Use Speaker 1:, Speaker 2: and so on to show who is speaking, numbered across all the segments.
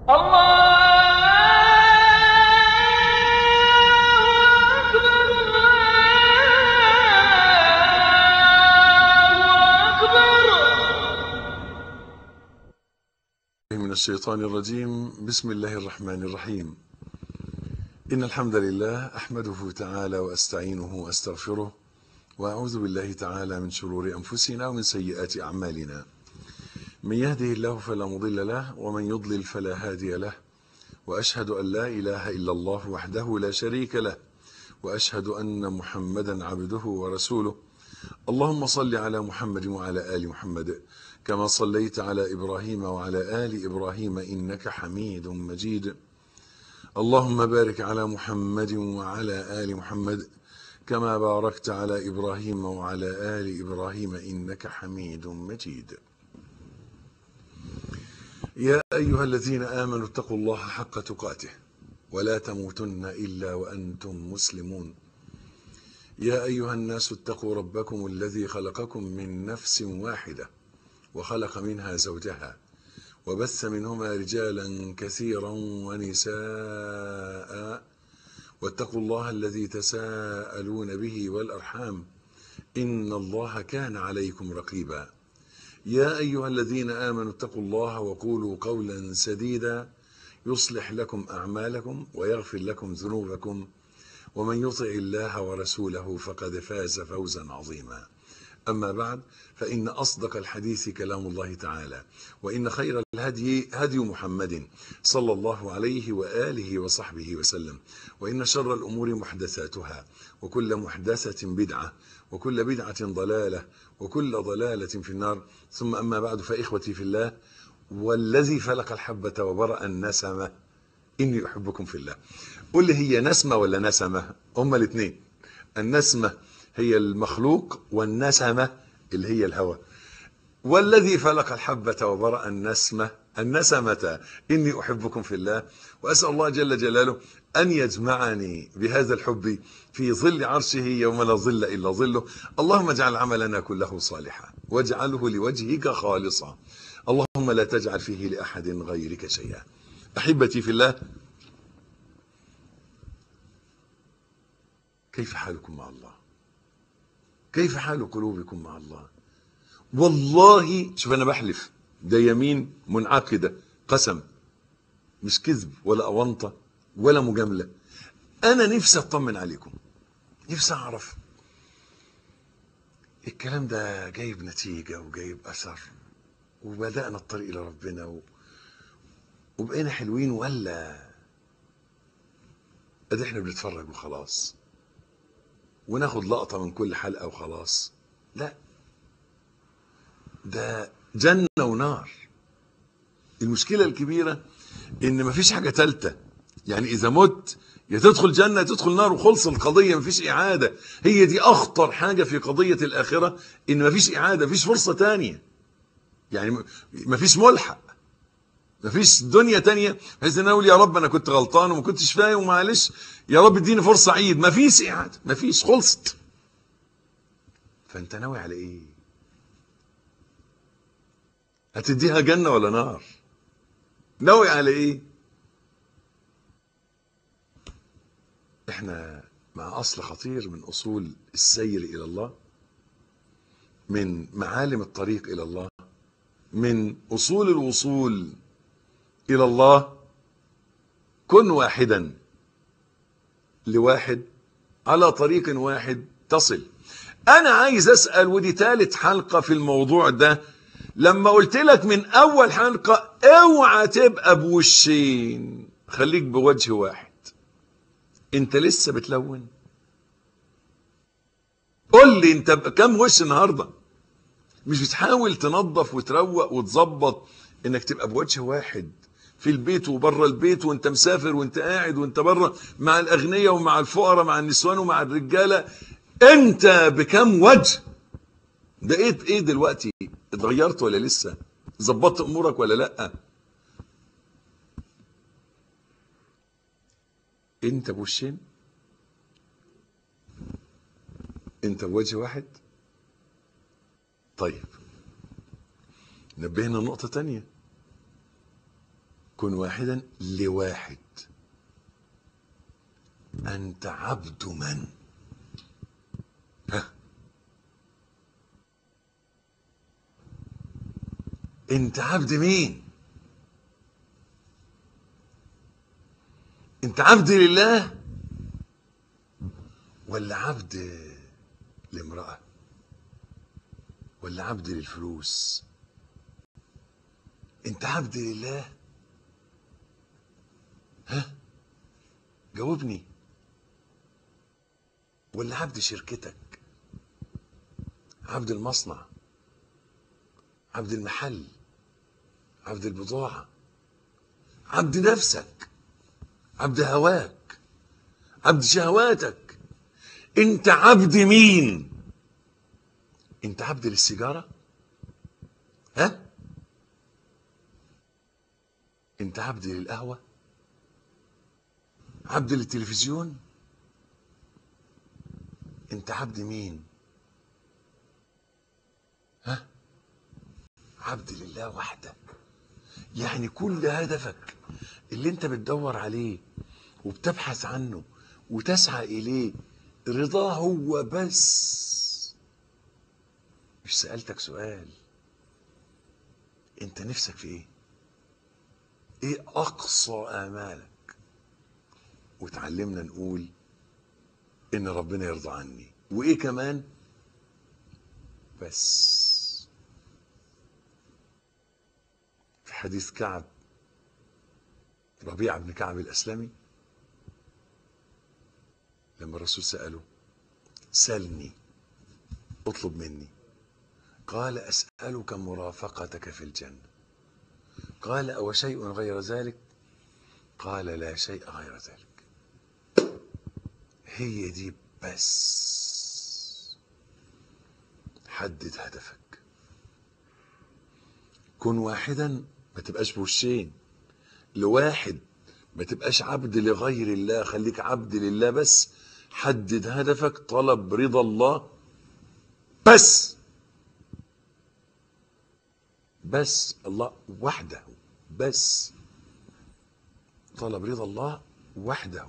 Speaker 1: من الشيطان الرجيم بسم الله الرحمن الرحيم إن الحمد لله أحمده تعالى وأستعينه وأستغفره وأعوذ بالله تعالى من شرور أنفسنا ومن سيئات أعمالنا من يهده الله فلا مضل له ومن يضلل فلا هادي له وأشهد أن لا إله إلا الله وحده لا شريك له وأشهد أن محمدا عبده ورسوله اللهم صل على محمد وعلى آل محمد كما صليت على إبراهيم وعلى آل إبراهيم إنك حميد مجيد اللهم بارك على محمد وعلى آل محمد كما باركت على إبراهيم وعلى آل إبراهيم إنك حميد مجيد يا أيها الذين آمنوا اتقوا الله حق تقاته ولا تموتن إلا وأنتم مسلمون يا أيها الناس اتقوا ربكم الذي خلقكم من نفس واحدة وخلق منها زوجها وبث منهما رجالا كثيرا ونساء واتقوا الله الذي تساءلون به والأرحام إن الله كان عليكم رقيبا يا أيها الذين آمنوا اتقوا الله وقولوا قولا سديدا يصلح لكم أعمالكم ويغفر لكم ذنوبكم ومن يطع الله ورسوله فقد فاز فوزا عظيما أما بعد فإن أصدق الحديث كلام الله تعالى وإن خير الهدي هدي محمد صلى الله عليه وآله وصحبه وسلم وإن شر الأمور محدثاتها وكل محدثة بدعة وكل بدعة ضلالة وكل ضلالة في النار ثم أما بعد فإخوتي في الله والذي فلق الحبة وبرأ النسمة إني أحبكم في الله قل لي هي نسمة ولا نسمة هما الاثنين النسمة هي المخلوق والنسمة اللي هي الهوى والذي فلق الحبة وبرأ النسمة النسمة إني أحبكم في الله وأسأل الله جل جلاله أن يجمعني بهذا الحب في ظل عرشه يوم لا ظل إلا ظله اللهم اجعل عملنا كله صالحا واجعله لوجهك خالصا اللهم لا تجعل فيه لأحد غيرك شيئا أحبتي في الله كيف حالكم مع الله كيف حال قلوبكم مع الله والله شوف انا بحلف ده يمين منعقده قسم مش كذب ولا اونطه ولا مجامله انا نفسي اطمن عليكم نفسي اعرف الكلام ده جايب نتيجه وجايب اثر وبدانا الطريق الى ربنا و... وبقينا حلوين ولا ادي احنا بنتفرج وخلاص وناخد لقطة من كل حلقة وخلاص لا ده جنة ونار المشكلة الكبيرة ان مفيش حاجة تالتة يعني اذا مت يا تدخل جنة يا تدخل نار وخلص القضية مفيش اعادة هي دي اخطر حاجة في قضية الاخرة ان مفيش اعادة مفيش فرصة تانية يعني مفيش ملحق مفيش دنيا تانية بحيث ان اقول يا رب انا كنت غلطان وما كنتش فاهم ومعلش يا رب اديني فرصة عيد مفيش اعادة مفيش خلصت فانت ناوي على ايه هتديها جنة ولا نار ناوي على ايه احنا مع اصل خطير من اصول السير الى الله من معالم الطريق الى الله من اصول الوصول الى الله كن واحدا لواحد على طريق واحد تصل انا عايز اسال ودي ثالث حلقه في الموضوع ده لما قلت لك من اول حلقه اوعى تبقى بوشين خليك بوجه واحد انت لسه بتلون قول لي انت كم وش النهارده مش بتحاول تنظف وتروق وتظبط انك تبقى بوجه واحد في البيت وبره البيت وانت مسافر وانت قاعد وانت بره مع الاغنياء ومع الفقراء مع النسوان ومع الرجاله انت بكم وجه ده ايه ايه دلوقتي اتغيرت ولا لسه ظبطت امورك ولا لا انت بوشين انت بوجه واحد طيب نبهنا نقطة تانية كن واحدا لواحد أنت عبد من ها أنت عبد مين أنت عبد لله ولا عبد لامرأة ولا عبد للفلوس أنت عبد لله ها جاوبني ولا عبد شركتك عبد المصنع عبد المحل عبد البضاعة عبد نفسك عبد هواك عبد شهواتك انت عبد مين انت عبد للسيجارة ها انت عبد للقهوة عبد للتلفزيون انت عبد مين ها عبد لله وحده يعني كل هدفك اللي انت بتدور عليه وبتبحث عنه وتسعى اليه رضاه هو بس مش سألتك سؤال انت نفسك في ايه ايه اقصى امالك وتعلمنا نقول ان ربنا يرضى عني وايه كمان بس في حديث كعب ربيعة بن كعب الأسلمي لما الرسول سأله سلني اطلب مني قال أسألك مرافقتك في الجنة قال أو شيء غير ذلك قال لا شيء غير ذلك هي دي بس حدد هدفك كن واحدا ما تبقاش بوشين لواحد ما تبقاش عبد لغير الله خليك عبد لله بس حدد هدفك طلب رضا الله بس بس الله وحده بس طلب رضا الله وحده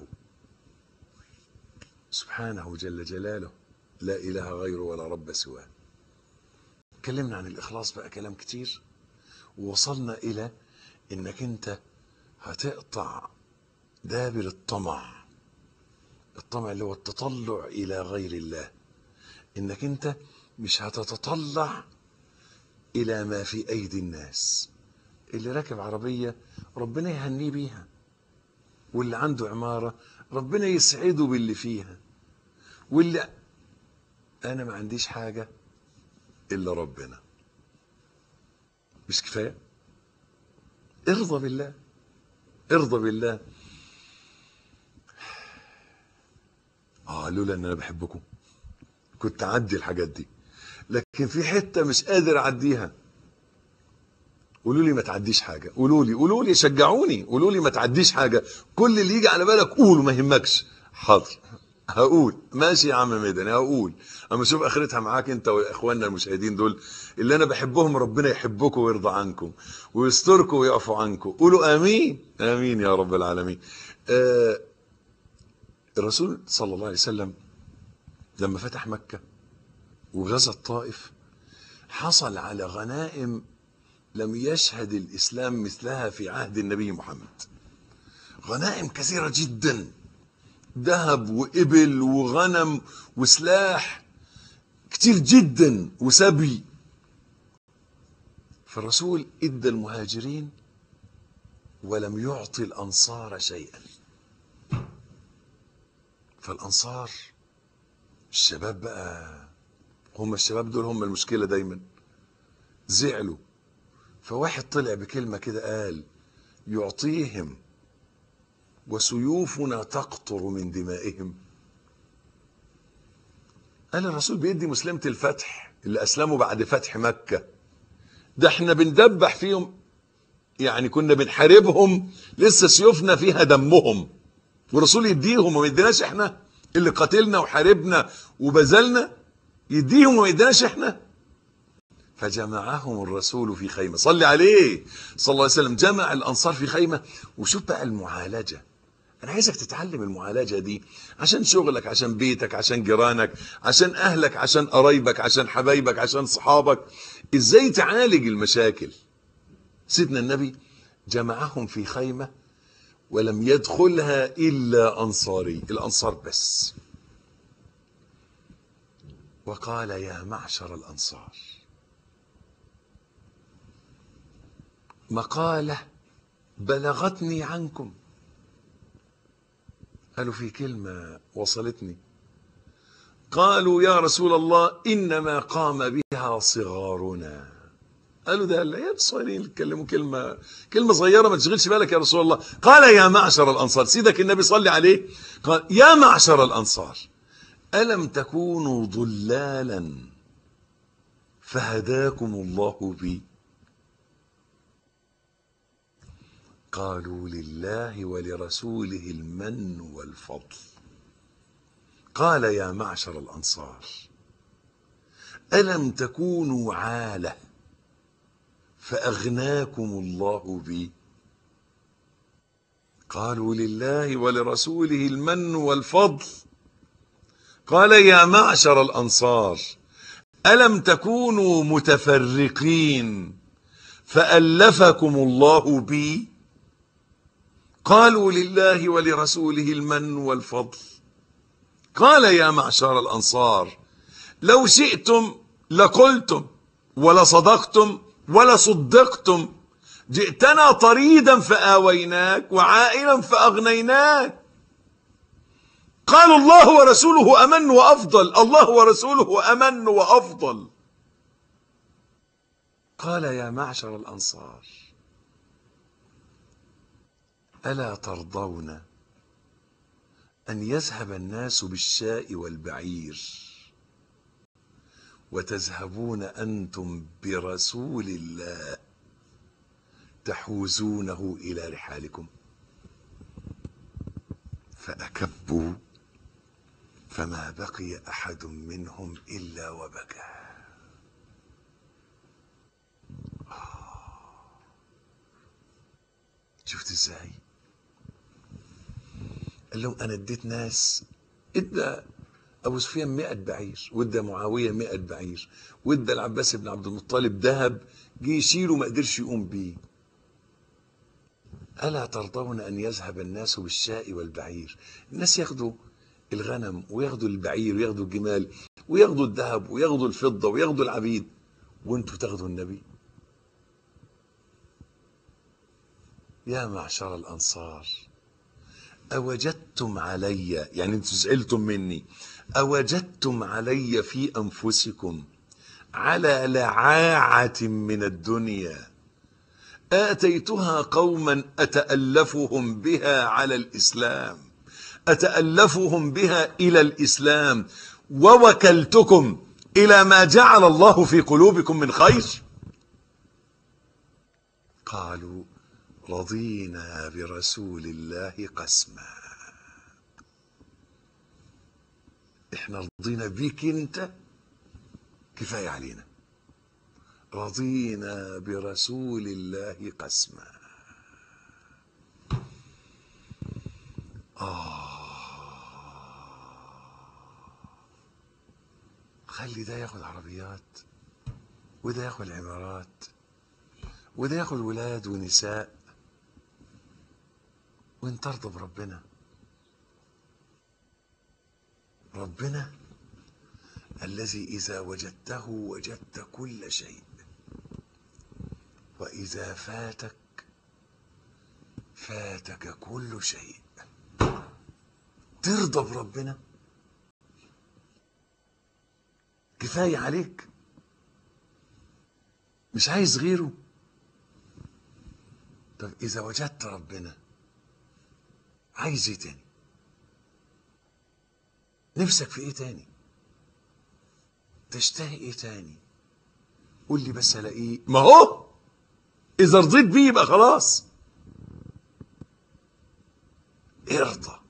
Speaker 1: سبحانه جل جلاله لا إله غيره ولا رب سواه اتكلمنا عن الإخلاص بقى كلام كتير ووصلنا إلى إنك أنت هتقطع دابر الطمع الطمع اللي هو التطلع إلى غير الله إنك أنت مش هتتطلع إلى ما في أيدي الناس اللي راكب عربية ربنا يهنيه بيها واللي عنده عمارة ربنا يسعده باللي فيها واللي أنا ما عنديش حاجة إلا ربنا مش كفاية ارضى بالله ارضى بالله اه لولا ان انا بحبكم كنت اعدي الحاجات دي لكن في حته مش قادر اعديها قولوا لي ما تعديش حاجه قولوا لي قولوا لي شجعوني قولوا لي ما تعديش حاجه كل اللي يجي على بالك قوله ما يهمكش حاضر هقول ماشي يا عم ميداني هقول اما اشوف اخرتها معاك انت واخواننا المشاهدين دول اللي انا بحبهم ربنا يحبكم ويرضى عنكم ويستركم ويعفو عنكم قولوا امين امين يا رب العالمين آه الرسول صلى الله عليه وسلم لما فتح مكه وغزا الطائف حصل على غنائم لم يشهد الاسلام مثلها في عهد النبي محمد غنائم كثيره جدا ذهب وإبل وغنم وسلاح كتير جدا وسبي فالرسول ادى المهاجرين ولم يعطي الانصار شيئا فالانصار الشباب بقى هم الشباب دول هم المشكله دايما زعلوا فواحد طلع بكلمه كده قال يعطيهم وسيوفنا تقطر من دمائهم قال الرسول بيدي مسلمة الفتح اللي أسلموا بعد فتح مكة ده احنا بندبح فيهم يعني كنا بنحاربهم لسه سيوفنا فيها دمهم والرسول يديهم وما يديناش احنا اللي قاتلنا وحاربنا وبذلنا يديهم وما يديناش احنا فجمعهم الرسول في خيمة صلي عليه صلى الله عليه وسلم جمع الأنصار في خيمة وشوف بقى المعالجة أنا عايزك تتعلم المعالجة دي عشان شغلك عشان بيتك عشان جيرانك عشان أهلك عشان قرايبك عشان حبايبك عشان صحابك إزاي تعالج المشاكل سيدنا النبي جمعهم في خيمة ولم يدخلها إلا أنصاري الأنصار بس وقال يا معشر الأنصار مقالة بلغتني عنكم قالوا في كلمة وصلتني قالوا يا رسول الله إنما قام بها صغارنا قالوا ده العيال الصغيرين يتكلموا كلمة كلمة صغيرة ما تشغلش بالك يا رسول الله قال يا معشر الأنصار سيدك النبي صلى عليه قال يا معشر الأنصار ألم تكونوا ضلالا فهداكم الله بي قالوا لله ولرسوله المن والفضل قال يا معشر الأنصار ألم تكونوا عالة فأغناكم الله بي قالوا لله ولرسوله المن والفضل قال يا معشر الأنصار ألم تكونوا متفرقين فألفكم الله بي قالوا لله ولرسوله المن والفضل قال يا معشر الأنصار لو شئتم لقلتم ولصدقتم ولصدقتم جئتنا طريدا فآويناك وعائلا فأغنيناك قالوا الله ورسوله أمن وأفضل الله ورسوله أمن وأفضل قال يا معشر الأنصار ألا ترضون أن يذهب الناس بالشاء والبعير وتذهبون أنتم برسول الله تحوزونه إلى رحالكم فأكبوا فما بقي أحد منهم إلا وبكى شفت ازاي قال لهم انا اديت ناس ادى ابو سفيان 100 بعير وادى معاويه 100 بعير وادى العباس بن عبد المطلب ذهب جه يشيله ما قدرش يقوم بيه الا ترضون ان يذهب الناس بالشاء والبعير الناس ياخدوا الغنم وياخدوا البعير وياخدوا الجمال وياخدوا الذهب وياخدوا الفضه وياخدوا العبيد وانتوا تاخدوا النبي يا معشر الأنصار أوجدتم علي يعني انتم زعلتم مني أوجدتم علي في أنفسكم على لعاعة من الدنيا آتيتها قوما أتألفهم بها على الإسلام أتألفهم بها إلى الإسلام ووكلتكم إلى ما جعل الله في قلوبكم من خير قالوا رضينا برسول الله قسما احنا رضينا بيك انت كفايه علينا رضينا برسول الله قسما آه خلي ده ياخد عربيات وده ياخد عمارات وده ياخد ولاد ونساء وانت ارضى بربنا ربنا الذي إذا وجدته وجدت كل شيء وإذا فاتك فاتك كل شيء ترضى بربنا كفاية عليك مش عايز غيره طب إذا وجدت ربنا عايز ايه تاني نفسك في ايه تاني تشتهي ايه تاني قول لي بس الاقيه ما هو اذا رضيت بيه يبقى خلاص ارضى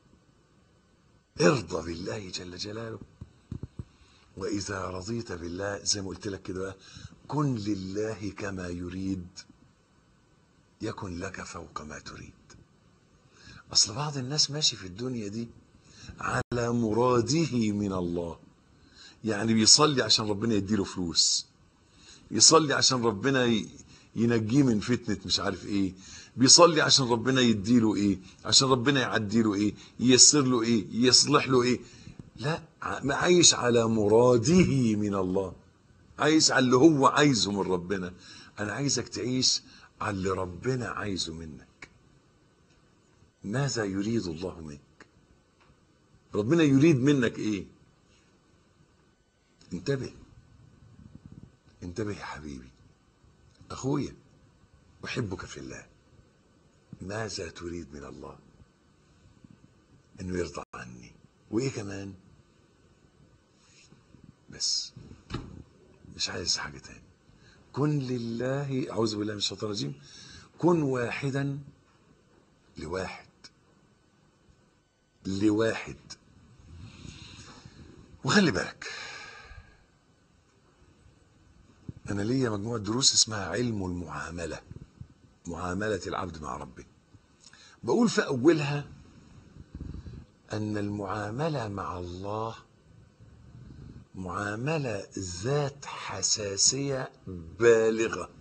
Speaker 1: ارضى بالله جل جلاله واذا رضيت بالله زي ما قلت لك كده بقى كن لله كما يريد يكن لك فوق ما تريد اصل بعض الناس ماشي في الدنيا دي على مراده من الله يعني بيصلي عشان ربنا يديله فلوس يصلي عشان ربنا ي- ينجيه من فتنة مش عارف ايه بيصلي عشان ربنا يديله ايه عشان ربنا يعديله ايه ييسر له ايه يصلح له ايه لا ع- عايش على مراده من الله عايش على اللي هو عايزه من ربنا انا عايزك تعيش على اللي ربنا عايزه منك ماذا يريد الله منك ربنا يريد منك ايه انتبه انتبه يا حبيبي اخويا احبك في الله ماذا تريد من الله انه يرضى عني وايه كمان بس مش عايز حاجه تاني كن لله اعوذ بالله من الشيطان الرجيم كن واحدا لواحد لواحد وخلي بالك أنا ليا مجموعة دروس اسمها علم المعاملة معاملة العبد مع ربه بقول في أولها أن المعاملة مع الله معاملة ذات حساسية بالغة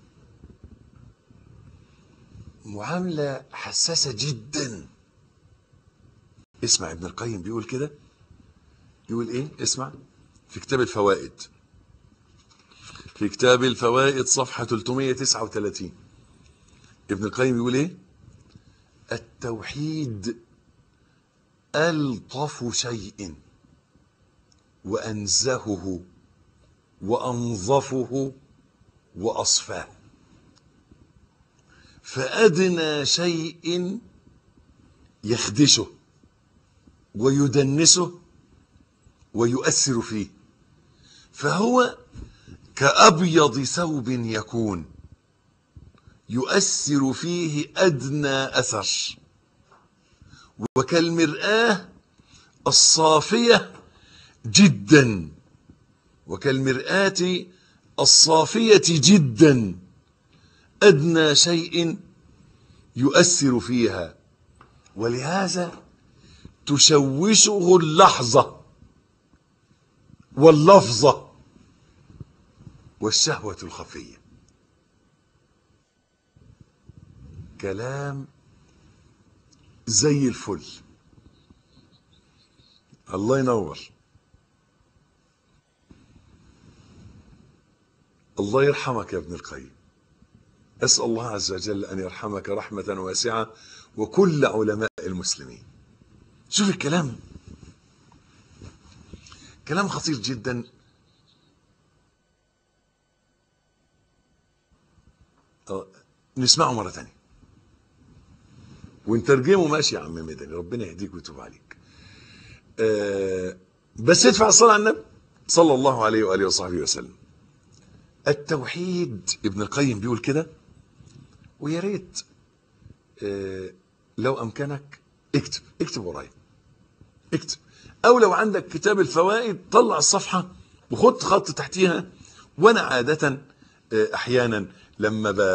Speaker 1: معاملة حساسة جدا اسمع ابن القيم بيقول كده يقول ايه اسمع في كتاب الفوائد في كتاب الفوائد صفحة 339 ابن القيم يقول ايه التوحيد ألطف شيء وأنزهه وأنظفه وأصفاه فأدنى شيء يخدشه ويدنسه ويؤثر فيه فهو كأبيض ثوب يكون يؤثر فيه أدنى أثر وكالمرآة الصافية جدا وكالمرآة الصافية جدا أدنى شيء يؤثر فيها ولهذا تشوشه اللحظة واللفظة والشهوة الخفية كلام زي الفل الله ينور الله يرحمك يا ابن القيم أسأل الله عز وجل أن يرحمك رحمة واسعة وكل علماء المسلمين شوف الكلام كلام خطير جدا آه، نسمعه مرة تانية ونترجمه ماشي يا عم مدني ربنا يهديك ويتوب عليك آه، بس ادفع الصلاة على النبي صلى الله عليه وآله وصحبه وسلم التوحيد ابن القيم بيقول كده ويا ريت آه، لو امكنك اكتب اكتب ورايا اكتب او لو عندك كتاب الفوائد طلع الصفحه وخد خط تحتيها وانا عاده آه، احيانا لما ب...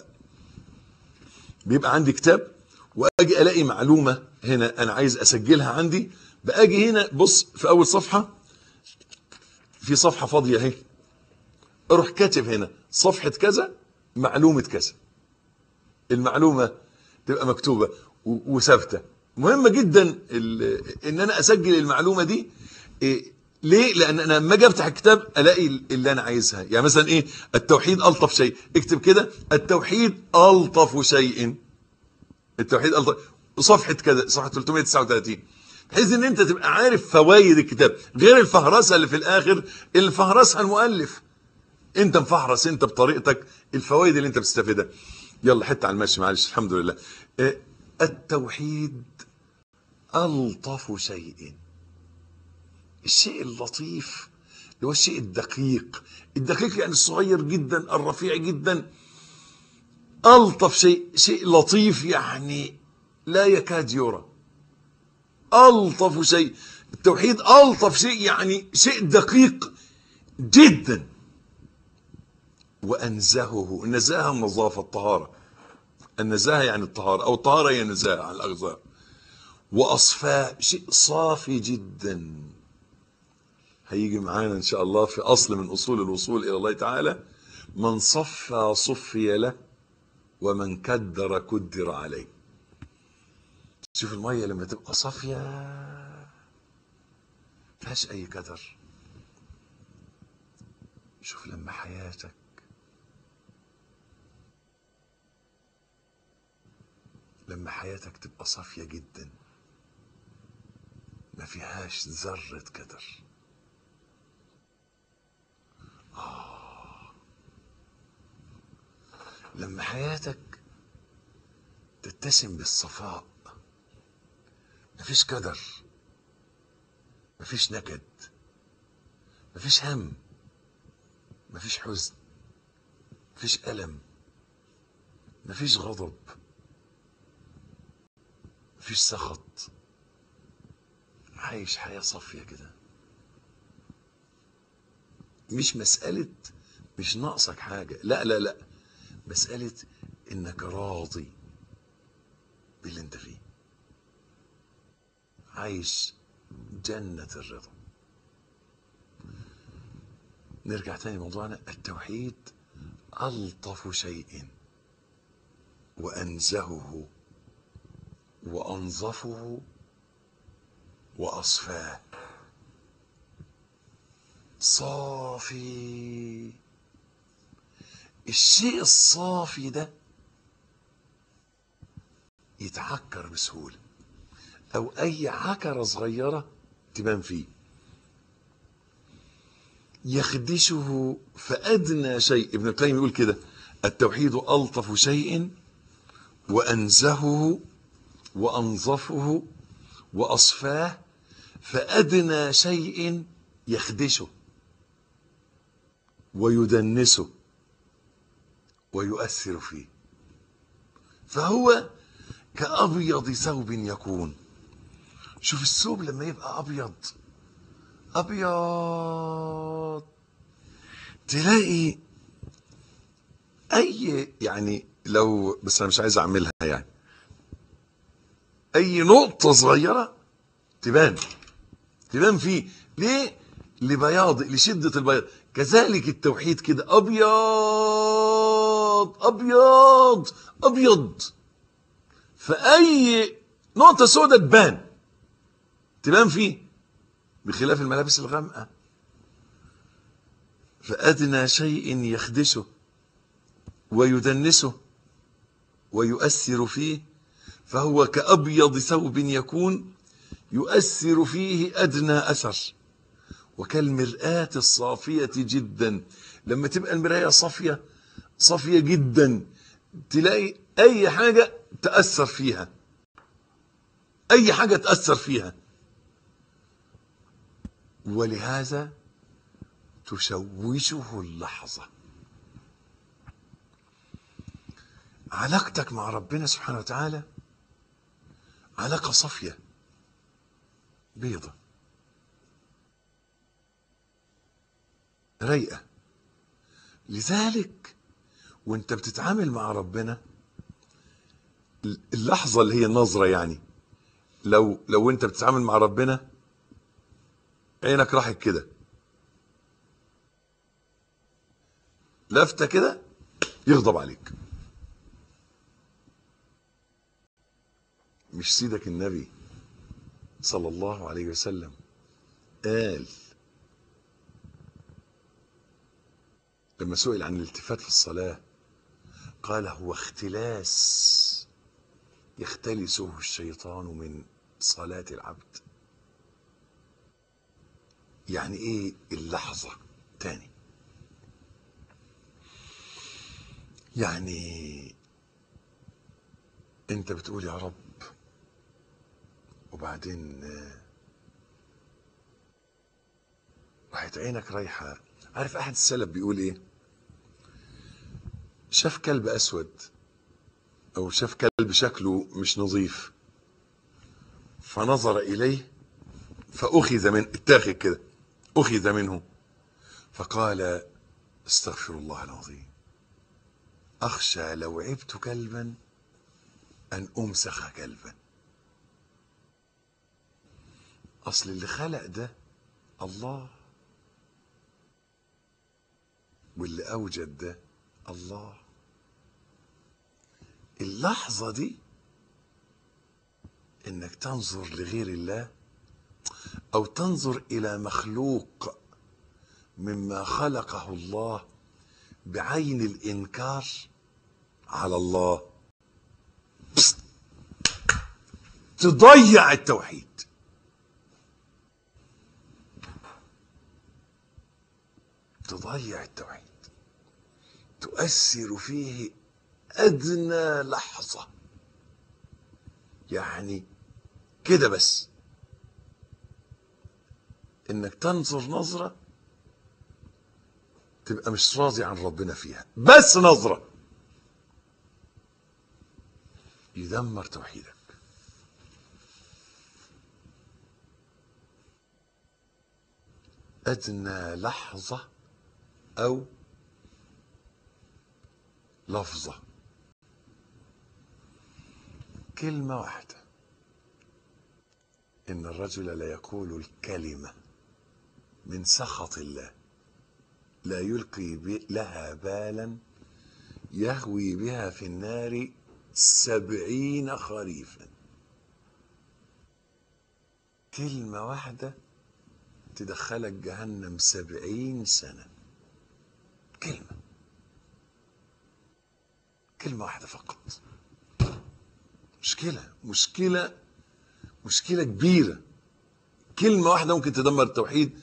Speaker 1: بيبقى عندي كتاب واجي الاقي معلومه هنا انا عايز اسجلها عندي باجي هنا بص في اول صفحه في صفحه فاضيه اهي اروح كاتب هنا صفحه كذا معلومه كذا المعلومه تبقى مكتوبه و- وثابته مهمه جدا ال- ان انا اسجل المعلومه دي إيه ليه لان انا لما اجي افتح الكتاب الاقي اللي انا عايزها يعني مثلا ايه التوحيد الطف شيء اكتب كده التوحيد الطف شيء التوحيد الطف صفحه كذا صفحه 339 بحيث ان انت تبقى عارف فوائد الكتاب غير الفهرسه اللي في الاخر اللي فهرسها المؤلف انت مفحرس انت بطريقتك الفوائد اللي انت بتستفيدها يلا حتى على المشي معلش الحمد لله اه، التوحيد الطف شيء الشيء اللطيف اللي هو الشيء الدقيق الدقيق يعني الصغير جدا الرفيع جدا الطف شيء شيء لطيف يعني لا يكاد يرى الطف شيء التوحيد الطف شيء يعني شيء دقيق جدا وأنزهه النزاهة النظافة الطهارة النزاهة يعني الطهارة أو الطهارة هي النزاهة عن الأغذار وأصفاه شيء صافي جدا هيجي معانا إن شاء الله في أصل من أصول الوصول إلى الله تعالى من صفى صفي له ومن كدر كدر عليه شوف المية لما تبقى صافية فيهاش أي كدر شوف لما حياتك لما حياتك تبقى صافية جدا ما فيهاش ذرة كدر آه. لما حياتك تتسم بالصفاء مفيش كدر مفيش نكد مفيش هم مفيش حزن مفيش ألم مفيش غضب مفيش سخط عايش حياة صافية كده مش مسألة مش ناقصك حاجة لا لا لا مسألة انك راضي باللي انت فيه عايش جنة الرضا نرجع تاني موضوعنا التوحيد ألطف شيء وأنزهه وأنظفه وأصفاه صافي الشيء الصافي ده يتعكر بسهولة أو أي عكرة صغيرة تبان فيه يخدشه فأدنى شيء ابن القيم يقول كده التوحيد ألطف شيء وأنزهه وأنظفه وأصفاه فأدنى شيء يخدشه ويدنسه ويؤثر فيه فهو كأبيض ثوب يكون شوف الثوب لما يبقى أبيض أبيض تلاقي أي يعني لو بس أنا مش عايز أعملها يعني أي نقطة صغيرة تبان تبان فيه ليه؟ لبياض لشدة البياض كذلك التوحيد كده أبيض أبيض أبيض فأي نقطة سوداء تبان تبان فيه بخلاف الملابس الغامقة فأدنى شيء يخدشه ويدنسه ويؤثر فيه فهو كأبيض ثوب يكون يؤثر فيه أدنى أثر وكالمرآة الصافية جدا لما تبقى المراية صافية صافية جدا تلاقي أي حاجة تأثر فيها أي حاجة تأثر فيها ولهذا تشوشه اللحظة علاقتك مع ربنا سبحانه وتعالى علاقة صافية بيضة رايقة لذلك وانت بتتعامل مع ربنا اللحظة اللي هي النظرة يعني لو لو انت بتتعامل مع ربنا عينك راحت كده لفتة كده يغضب عليك مش سيدك النبي صلى الله عليه وسلم قال لما سئل عن الالتفات في الصلاة قال هو اختلاس يختلسه الشيطان من صلاة العبد يعني ايه اللحظة تاني يعني انت بتقول يا رب وبعدين راحت عينك رايحة عارف احد السلف بيقول ايه شاف كلب اسود او شاف كلب شكله مش نظيف فنظر اليه فاخذ من اتاخذ كده اخذ منه فقال استغفر الله العظيم أخشى لو عبت كلبا أن أمسخ كلبا أصل اللي خلق ده الله واللي أوجد ده الله اللحظة دي إنك تنظر لغير الله أو تنظر إلى مخلوق مما خلقه الله بعين الإنكار على الله بس تضيع التوحيد تضيع التوحيد تؤثر فيه أدنى لحظة يعني كده بس إنك تنظر نظرة تبقى مش راضي عن ربنا فيها بس نظرة يدمر توحيدك أدنى لحظة أو لفظة كلمة واحدة إن الرجل لا يقول الكلمة من سخط الله لا يلقي ب- لها بالا يهوي بها في النار سبعين خريفا كلمة واحدة تدخلك جهنم سبعين سنة كلمة كلمة واحدة فقط مشكلة مشكلة مشكلة كبيرة كلمة واحدة ممكن تدمر التوحيد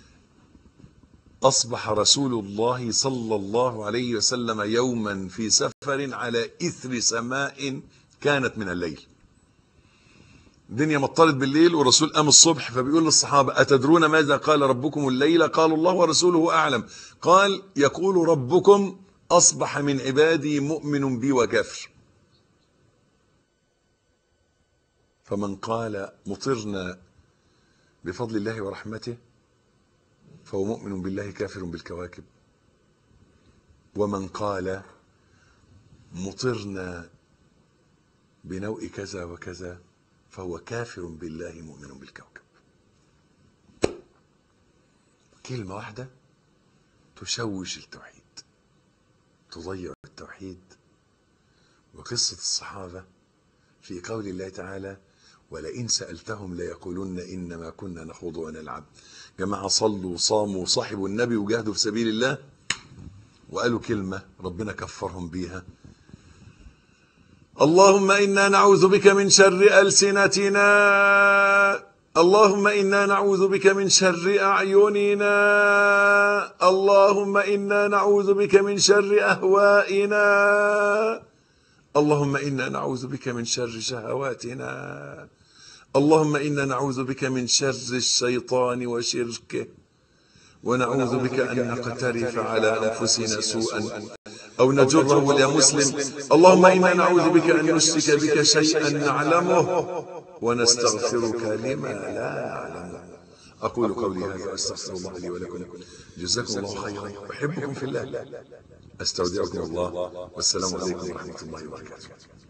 Speaker 1: أصبح رسول الله صلى الله عليه وسلم يوما في سفر على إثر سماء كانت من الليل الدنيا مطرت بالليل والرسول قام الصبح فبيقول للصحابة أتدرون ماذا قال ربكم الليلة قالوا الله ورسوله أعلم قال يقول ربكم أصبح من عبادي مؤمن بي وكافر فمن قال مطرنا بفضل الله ورحمته فهو مؤمن بالله كافر بالكواكب ومن قال مطرنا بنوء كذا وكذا فهو كافر بالله مؤمن بالكوكب كلمة واحدة تشوش التوحيد تضيع التوحيد وقصة الصحابة في قول الله تعالى ولئن سألتهم ليقولن إنما كنا نخوض ونلعب جماعة صلوا وصاموا وصاحبوا النبي وجاهدوا في سبيل الله وقالوا كلمة ربنا كفرهم بيها اللهم إنا نعوذ بك من شر ألسنتنا اللهم إنا نعوذ بك من شر أعيننا اللهم إنا نعوذ بك من شر أهوائنا اللهم إنا نعوذ بك من شر شهواتنا اللهم إنا نعوذ بك من شر الشيطان وشركه ونعوذ بك أن نقترف على أنفسنا سوءا أو نجره إلى مسلم اللهم إنا نعوذ بك أن نشرك بك شيئا نعلمه ونستغفرك لما لا نعلمه أقول قولي هذا وأستغفر الله لي ولكم جزاكم الله خيرا أحبكم في الله أستودعكم الله والسلام عليكم ورحمة الله وبركاته